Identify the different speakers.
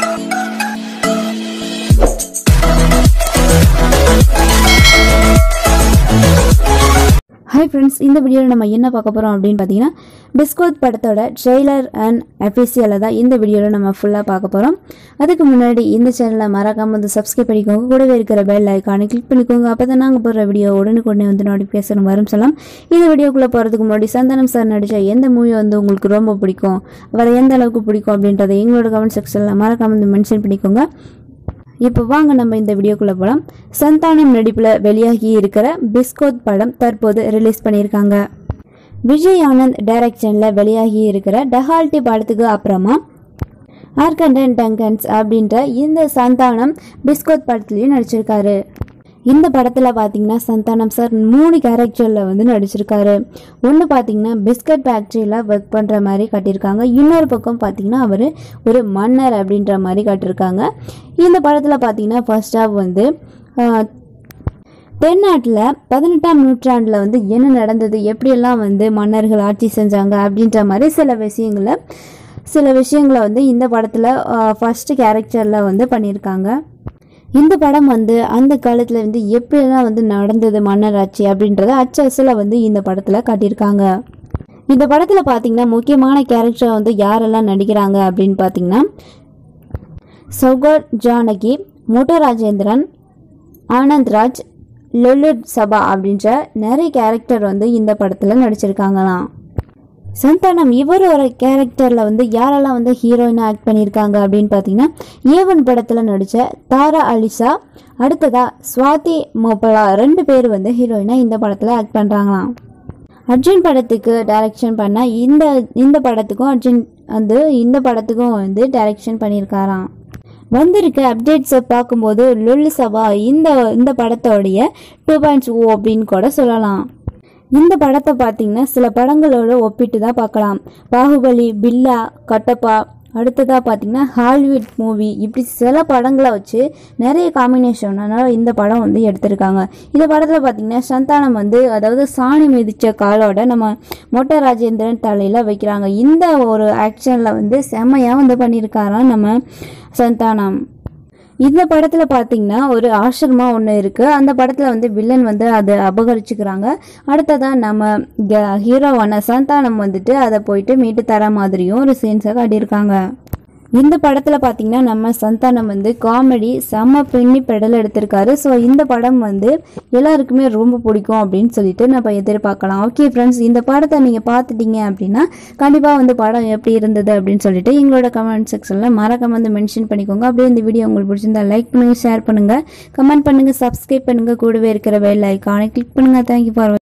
Speaker 1: hi friends இந்த வீடியோவில் நம்ம என்ன பார்க்க போகிறோம் அப்படின்னு பார்த்தீங்கன்னா பிஸ்கோத் படத்தோட ட்ரெய்லர் அண்ட் அஃபிஷியலை தான் இந்த வீடியோவில் நம்ம ஃபுல்லாக பார்க்க போகிறோம் அதுக்கு முன்னாடி இந்த சேனலை மறக்காம வந்து சப்ஸ்கிரைப் பண்ணிக்கோங்க கூடவே இருக்கிற பெல் ஐக்கானை கிளிக் பண்ணிக்கோங்க அப்போ தான் நாங்கள் போடுற வீடியோ உடனுக்குடனே வந்து நோட்டிஃபிகேஷன் வரும் சொல்லலாம் இந்த வீடியோக்குள்ளே போகிறதுக்கு முன்னாடி சந்தானம் சார் நடித்த எந்த மூவி வந்து உங்களுக்கு ரொம்ப பிடிக்கும் அவரை எந்த அளவுக்கு பிடிக்கும் அப்படின்றத எங்களோட கமெண்ட் செக்ஷனில் மறக்காம வந்து மென்ஷன் பண்ணிக்கோங்க இப்போ வாங்க நம்ம இந்த வீடியோக்குள்ள போகலாம் சந்தானம் நடிப்பில் வெளியாகி இருக்கிற பிஸ்கோத் படம் தற்போது ரிலீஸ் பண்ணியிருக்காங்க விஜய் ஆனந்த் டைரக்ஷனில் வெளியாகி இருக்கிற டஹால்டி படத்துக்கு அப்புறமா ஆர்கண்டன் டங்கன்ஸ் அப்படின்ற இந்த சந்தானம் பிஸ்கோத் படத்துலையும் நடிச்சிருக்காரு இந்த படத்தில் பார்த்தீங்கன்னா சந்தானம் சார் மூணு கேரக்டரில் வந்து நடிச்சிருக்காரு ஒன்று பார்த்தீங்கன்னா பிஸ்கட் ஃபேக்ட்ரியில் ஒர்க் பண்ணுற மாதிரி காட்டியிருக்காங்க இன்னொரு பக்கம் பார்த்தீங்கன்னா அவர் ஒரு மன்னர் அப்படின்ற மாதிரி காட்டியிருக்காங்க இந்த படத்தில் பார்த்தீங்கன்னா ஃபர்ஸ்ட் ஹாஃப் வந்து ஆஹ், தென்னாட்டில் பதினெட்டாம் நூற்றாண்டில் வந்து என்ன நடந்தது எப்படியெல்லாம் வந்து மன்னர்கள் ஆட்சி செஞ்சாங்க அப்படின்ற மாதிரி சில விஷயங்களை சில விஷயங்களை வந்து இந்த படத்தில் ஃபஸ்ட்டு கேரக்டரில் வந்து பண்ணியிருக்காங்க இந்த படம் வந்து அந்த காலத்தில் வந்து எப்படியெல்லாம் வந்து நடந்தது மன்னர் ஆட்சி அப்படின்றத அச்சஸில் வந்து இந்த படத்தில் காட்டியிருக்காங்க இந்த படத்தில் பார்த்தீங்கன்னா முக்கியமான கேரக்டர் வந்து யாரெல்லாம் நடிக்கிறாங்க அப்படின்னு பார்த்தீங்கன்னா சௌகர் ஜானகி மோட்டோ ராஜேந்திரன் ஆனந்த்ராஜ் லொல்லுட் சபா அப்படின்ற நிறைய கேரக்டர் வந்து இந்த படத்தில் நடிச்சிருக்காங்களாம் சந்தானம் இவர் ஒரு கேரக்டரில் வந்து யாரெல்லாம் வந்து ஹீரோயினாக ஆக்ட் பண்ணியிருக்காங்க அப்படின்னு பார்த்தீங்கன்னா ஏவன் படத்தில் நடித்த தாரா அலிசா அடுத்ததா சுவாதி மோபலா ரெண்டு பேர் வந்து ஹீரோயினாக இந்த படத்தில் ஆக்ட் பண்ணுறாங்களாம் அர்ஜுன் படத்துக்கு டைரக்ஷன் பண்ண இந்த இந்த படத்துக்கும் அர்ஜுன் வந்து இந்த படத்துக்கும் வந்து டைரக்ஷன் பண்ணியிருக்காராம் வந்திருக்க அப்டேட்ஸை பார்க்கும்போது லுல்லு சபா இந்த இந்த படத்தோடைய டூ பாயிண்ட்ஸ் ஓ அப்படின்னு கூட சொல்லலாம் இந்த படத்தை பார்த்தீங்கன்னா சில படங்களோட ஒப்பிட்டு தான் பார்க்கலாம் பாகுபலி பில்லா கட்டப்பா அடுத்ததாக பார்த்தீங்கன்னா ஹாலிவுட் மூவி இப்படி சில படங்களை வச்சு நிறைய காம்பினேஷனால இந்த படம் வந்து எடுத்திருக்காங்க இந்த படத்தில் பார்த்தீங்கன்னா சந்தானம் வந்து அதாவது சாணி மிதிச்ச காலோட நம்ம மொட்டை ராஜேந்திரன் தலையில் வைக்கிறாங்க இந்த ஒரு ஆக்ஷனில் வந்து செம்மையாக வந்து பண்ணியிருக்காராம் நம்ம சந்தானம் இந்த படத்துல பாத்தீங்கன்னா ஒரு ஆசிரமம் ஒன்று இருக்கு அந்த படத்துல வந்து வில்லன் வந்து அதை அபகரிச்சுக்கிறாங்க அடுத்ததா நம்ம க- ஹீரோவான சந்தானம் வந்துட்டு அதை போயிட்டு மீட்டு தர மாதிரியும் ஒரு சீன்ஸை காட்டியிருக்காங்க இந்த படத்துல பாத்தீங்கன்னா நம்ம சந்தானம் வந்து காமெடி செம்ம பின்னி பெடல் எடுத்திருக்காரு ஸோ இந்த படம் வந்து எல்லாருக்குமே ரொம்ப பிடிக்கும் அப்படின்னு சொல்லிட்டு நம்ம எதிர்பார்க்கலாம் ஓகே ஃப்ரெண்ட்ஸ் இந்த படத்தை நீங்க பார்த்துட்டீங்க அப்படின்னா கண்டிப்பா வந்து படம் எப்படி இருந்தது அப்படின்னு சொல்லிட்டு எங்களோட கமெண்ட் செக்ஷன்ல மறக்காம வந்து மென்ஷன் பண்ணிக்கோங்க அப்படியே இந்த வீடியோ உங்களுக்கு பிடிச்சிருந்தா லைக் பண்ணுங்க ஷேர் பண்ணுங்க கமெண்ட் பண்ணுங்க சப்ஸ்கிரைப் பண்ணுங்க கூடவே இருக்கிற பெல் ஐக்கானை கிளிக் பண்ணுங்க தேங்க்யூ ஃபார்